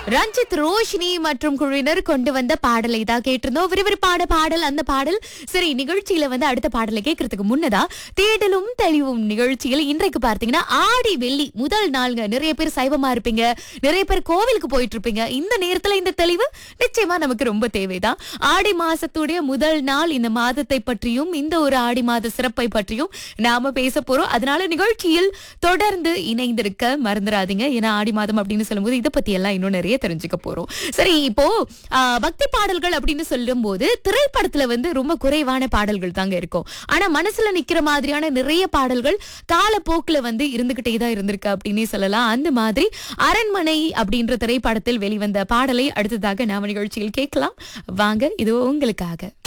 ரஞ்சித் ரோஷினி மற்றும் குழுவினர் கொண்டு வந்த பாடலை தான் கேட்டிருந்தோம் விறுவிறுப்பான பாடல் அந்த பாடல் சரி நிகழ்ச்சியில வந்து அடுத்த பாடலை கேட்கறதுக்கு முன்னதா தேடலும் தெளிவும் நிகழ்ச்சியில் இன்றைக்கு பார்த்தீங்கன்னா ஆடி வெள்ளி முதல் நாள்ங்க நிறைய பேர் சைவமா இருப்பீங்க நிறைய பேர் கோவிலுக்கு போயிட்டு இருப்பீங்க இந்த நேரத்துல இந்த தெளிவு நிச்சயமா நமக்கு ரொம்ப தேவைதான் ஆடி மாசத்துடைய முதல் நாள் இந்த மாதத்தை பற்றியும் இந்த ஒரு ஆடி மாத சிறப்பை பற்றியும் நாம பேச போறோம் அதனால நிகழ்ச்சியில் தொடர்ந்து இணைந்திருக்க மறந்துடாதீங்க ஏன்னா ஆடி மாதம் அப்படின்னு சொல்லும்போது இதை பத்தி எல்லாம் இன்னும் நிறைய தெரிஞ்சுக்க போறோம் சரி இப்போ ஆ, பக்தி பாடல்கள் அப்படின்னு சொல்லும்போது திரைப்படத்துல வந்து ரொம்ப குறைவான பாடல்கள் தாங்க இருக்கும் ஆனா மனசுல நிக்கிற மாதிரியான நிறைய பாடல்கள் காலப்போக்குல வந்து இருந்துகிட்டே தான் இருந்திருக்கு அப்படின்னே சொல்லலாம் அந்த மாதிரி அரண்மனை அப்படின்ற திரைப்படத்தில் வெளிவந்த பாடலை அடுத்ததாக நாம நிகழ்ச்சியில் கேட்கலாம் வாங்க இது உங்களுக்காக